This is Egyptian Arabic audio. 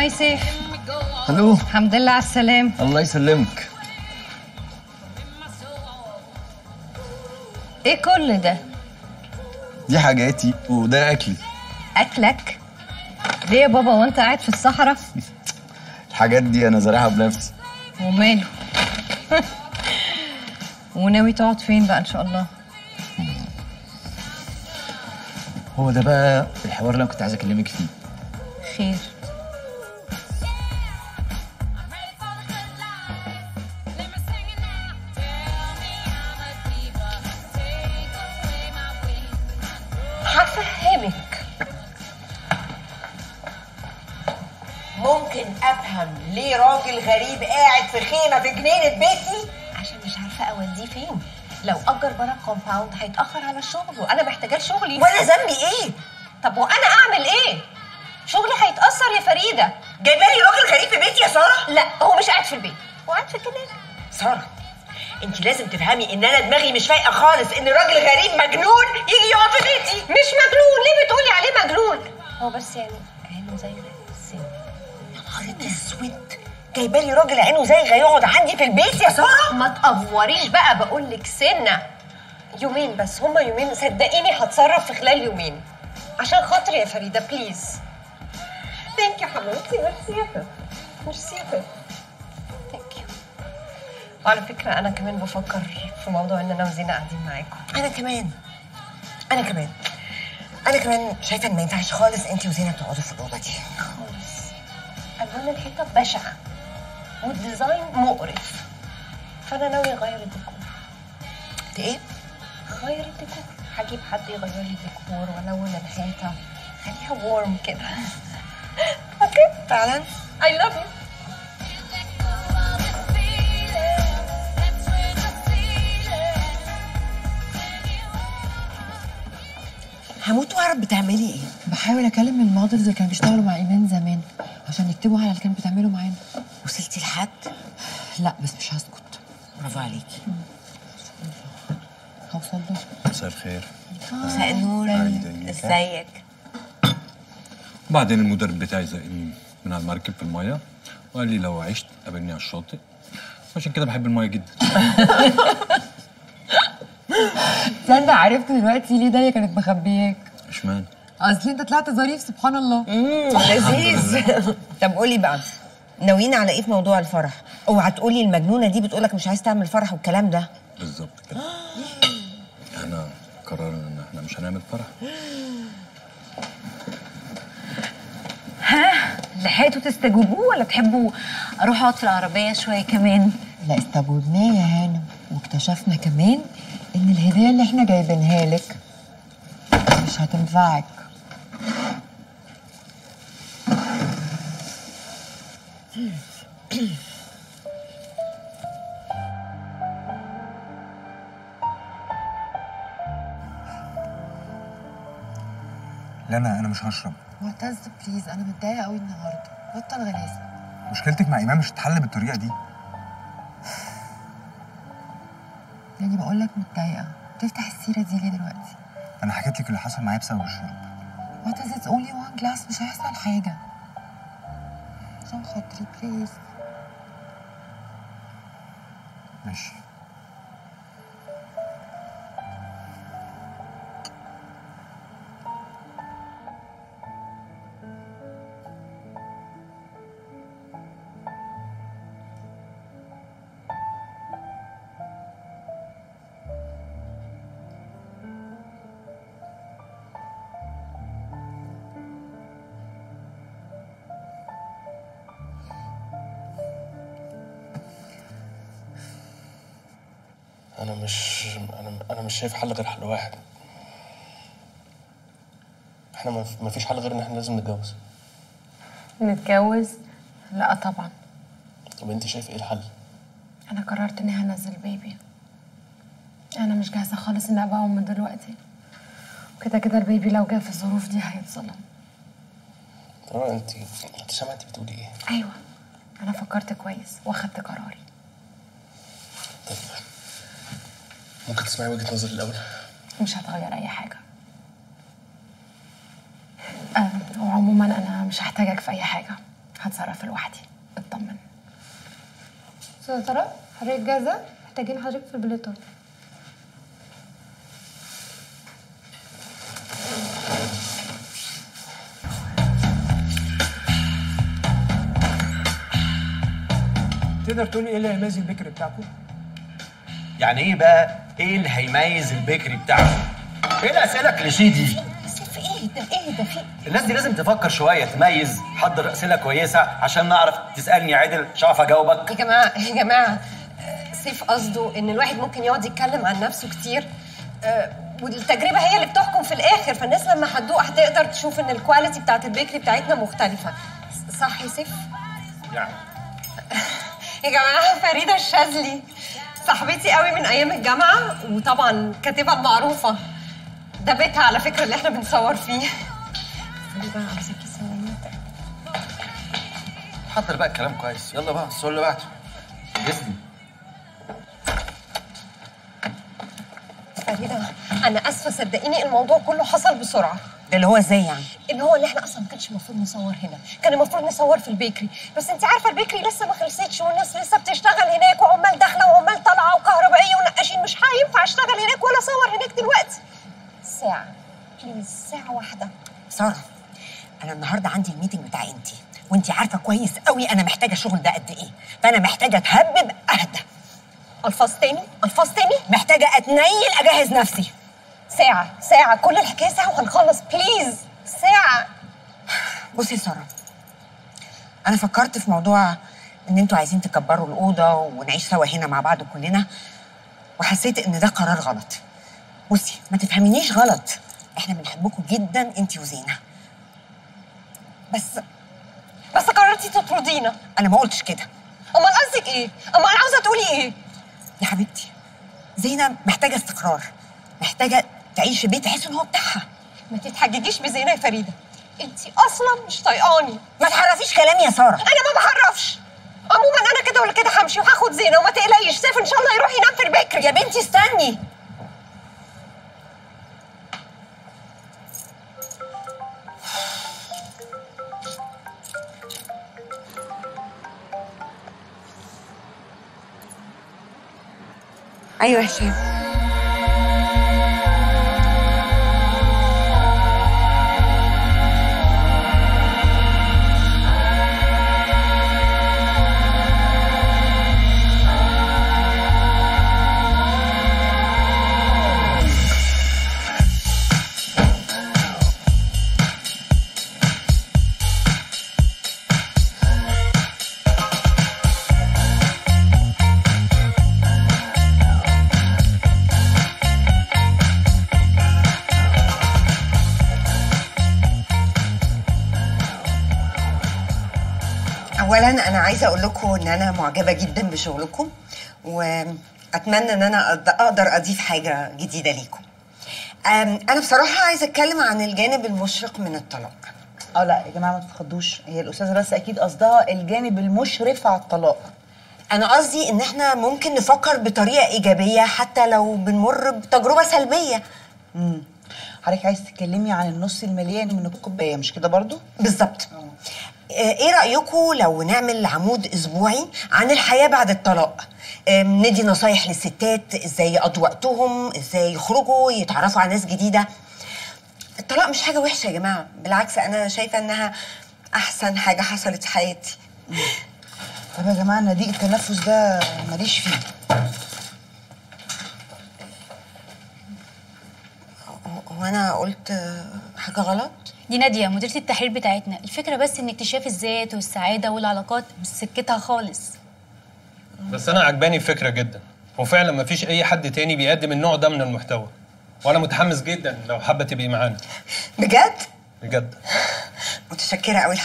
هاي سيف الو الحمد لله على السلام الله يسلمك ايه كل ده دي حاجاتي وده اكلي اكلك ليه يا بابا وانت قاعد في الصحراء الحاجات دي انا زارعها بنفسي وماله وناوي تقعد فين بقى ان شاء الله هو ده بقى الحوار اللي انا كنت عايز اكلمك فيه خير هفهمك ممكن افهم ليه راجل غريب قاعد في خيمه في جنينه بيتي عشان مش عارفه اوديه فين لو اجر بره الكومباوند هيتاخر على الشغل وانا محتاجاه لشغلي وانا ذنبي ايه طب وانا اعمل ايه شغلي هيتاثر يا فريده جايبه لي راجل غريب في بيتي يا ساره لا هو مش قاعد في البيت هو قاعد في الجنينه ساره انت لازم تفهمي ان انا دماغي مش فايقه خالص ان راجل غريب مجنون يجي يقعد في بيتي مش مجنون ليه بتقولي عليه مجنون هو بس يعني عينه زي السن يا نهار اسود جايبه لي راجل عينه زيغه يقعد عندي في البيت يا ساره ما تقفوريش بقى بقول لك سنه يومين بس هما يومين صدقيني هتصرف في خلال يومين عشان خاطري يا فريده بليز ثانك يو حبيبتي ميرسي يا فندم. ميرسي يا فندم. ثانك يو وعلى فكره انا كمان بفكر في موضوع ان انا وزينه قاعدين معاكم انا كمان انا كمان انا كمان شايفه ان ما ينفعش خالص انت وزينه تقعدوا في الاوضه دي خالص الوان الحيطه بشعه والديزاين مقرف فانا ناويه اغير الديكور انت ايه هغير الديكور هجيب حد يغير لي الديكور والون الحيطه خليها وورم كده اوكي فعلا اي لاف يو هموت واعرف بتعملي ايه بحاول اكلم المودلز اللي كانوا بيشتغلوا مع ايمان زمان عشان يكتبوا على اللي كانوا بتعمله معانا وصلتي لحد لا بس مش هسكت برافو عليكي هوصل له مساء الخير مساء النور عايدة. ازيك بعدين المدرب بتاعي زقني من على المركب في المايه وقال لي لو عشت قابلني على الشاطئ عشان كده بحب المايه جدا تصدق عرفت دلوقتي ليه داليا كانت مخبياك اشمعنى اصل انت طلعت ظريف سبحان الله لذيذ طب قولي بقى ناويين على ايه في موضوع الفرح اوعى تقولي المجنونه دي بتقولك مش عايز تعمل فرح والكلام ده بالظبط كده احنا قررنا ان احنا مش هنعمل فرح لحقتوا تستجوبوه ولا تحبوا اروح اقعد في العربيه شويه كمان لا استجوبناه يا هانم واكتشفنا كمان ان الهديه اللي احنا جايبينها لك مش هتنفعك لا انا انا مش هشرب معتز بليز انا متضايقه قوي النهارده بطل غلاسه مشكلتك مع ايمان مش هتتحل بالطريقه دي يعني بقول لك متضايقه تفتح السيره دي ليه دلوقتي انا حكيت لك اللي حصل معايا بسبب الشرب معتز اتس اونلي وان جلاس مش هيحصل حاجه عشان خاطري بليز ماشي انا مش انا انا مش شايف حل غير حل واحد احنا ما ما فيش حل غير ان احنا لازم نتجوز نتجوز لا طبعا طب انت شايف ايه الحل انا قررت اني هنزل بيبي انا مش جاهزه خالص اني ابقى ام دلوقتي كده كده البيبي لو جه في الظروف دي هيتظلم ترى انت انت سامعه انت بتقولي ايه ايوه انا فكرت كويس واخدت قراري طب ممكن تسمعي وجهه نظري الاول مش هتغير اي حاجه آه وعموما انا مش هحتاجك في اي حاجه هتصرف لوحدي اطمن استاذة ترى حضرتك جاهزة؟ محتاجين حضرتك في البليتون تقدر تقول لي ايه اللي هيميز البيكري بتاعكم؟ يعني ايه بقى ايه اللي هيميز البيكري بتاعكم ايه الاسئله الكليشيه دي سيف ايه ده ايه ده في الناس دي لازم تفكر شويه تميز حضر اسئله كويسه عشان نعرف تسالني عدل مش عارف اجاوبك يا جماعه يا جماعه آه، سيف قصده ان الواحد ممكن يقعد يتكلم عن نفسه كتير آه، والتجربه هي اللي بتحكم في الاخر فالناس لما هتدوق هتقدر تشوف ان الكواليتي بتاعت البيكري بتاعتنا مختلفه صح يا سيف يعني يا جماعه فريده الشاذلي صاحبتي قوي من ايام الجامعه وطبعا كاتبه معروفه ده بيتها على فكره اللي احنا بنصور فيه فريده عايزاكي سلامي حضر بقى الكلام كويس يلا بقى السؤال اللي بعده جسدي فريده انا اسفه صدقيني الموضوع كله حصل بسرعه ده اللي هو ازاي يعني اللي هو اللي احنا اصلا ما كانش المفروض نصور هنا كان المفروض نصور في البيكري بس انت عارفه البيكري لسه ما خلصتش والناس لسه بتشتغل هناك وعمال داخله وعمال طالعه وكهربائيه ونقاشين مش هينفع اشتغل هناك ولا اصور هناك دلوقتي ساعه بليز ساعه واحده ساره انا النهارده عندي الميتنج بتاع انتي وانتي عارفه كويس قوي انا محتاجه الشغل ده قد ايه فانا محتاجه اتهبب اهدى الفاظ تاني الفاظ تاني محتاجه اتنيل اجهز نفسي ساعه ساعه كل الحكايه ساعه وهنخلص بليز ساعه بصي يا ساره انا فكرت في موضوع ان انتوا عايزين تكبروا الاوضه ونعيش سوا هنا مع بعض كلنا وحسيت ان ده قرار غلط بصي ما تفهمينيش غلط احنا بنحبكم جدا انتي وزينه بس بس قررتي تطردينا انا ما قلتش كده امال قصدك ايه امال عاوزه تقولي ايه يا حبيبتي زينه محتاجه استقرار محتاجه تعيش في بيت تحس ان هو بتاعها ما تتحججيش بزينه يا فريده انت اصلا مش طايقاني ما تحرفيش كلامي يا ساره انا ما بحرفش عموما انا كده ولا كده همشي وهاخد زينه وما تقلقيش سيف ان شاء الله يروح ينام في البكر يا بنتي استني ايوه يا هشام اولا انا عايزه اقول لكم ان انا معجبه جدا بشغلكم واتمنى ان انا أقد- اقدر اضيف حاجه جديده ليكم أم، انا بصراحه عايزه اتكلم عن الجانب المشرق من الطلاق اه لا يا جماعه ما تتخضوش هي الاستاذه بس اكيد قصدها الجانب المشرف على الطلاق انا قصدي ان احنا ممكن نفكر بطريقه ايجابيه حتى لو بنمر بتجربه سلبيه امم حضرتك عايز تتكلمي عن النص المليان من الكوبايه مش كده برضو بالظبط آه، ايه رايكم لو نعمل عمود اسبوعي عن الحياه بعد الطلاق آم، ندي نصايح للستات ازاي يقضوا وقتهم ازاي يخرجوا يتعرفوا على ناس جديده الطلاق مش حاجه وحشه يا جماعه بالعكس انا شايفه انها احسن حاجه حصلت في حياتي طب يا جماعه انا ضيق التنفس ده ماليش فيه هو انا قلت آه، حاجه غلط دي نادية مديرة التحرير بتاعتنا الفكرة بس ان اكتشاف الذات والسعادة والعلاقات مش سكتها خالص بس انا عجباني الفكره جدا وفعلا مفيش اي حد تاني بيقدم النوع ده من المحتوى وانا متحمس جدا لو حابه تبقي معانا بجد بجد متشكره قوي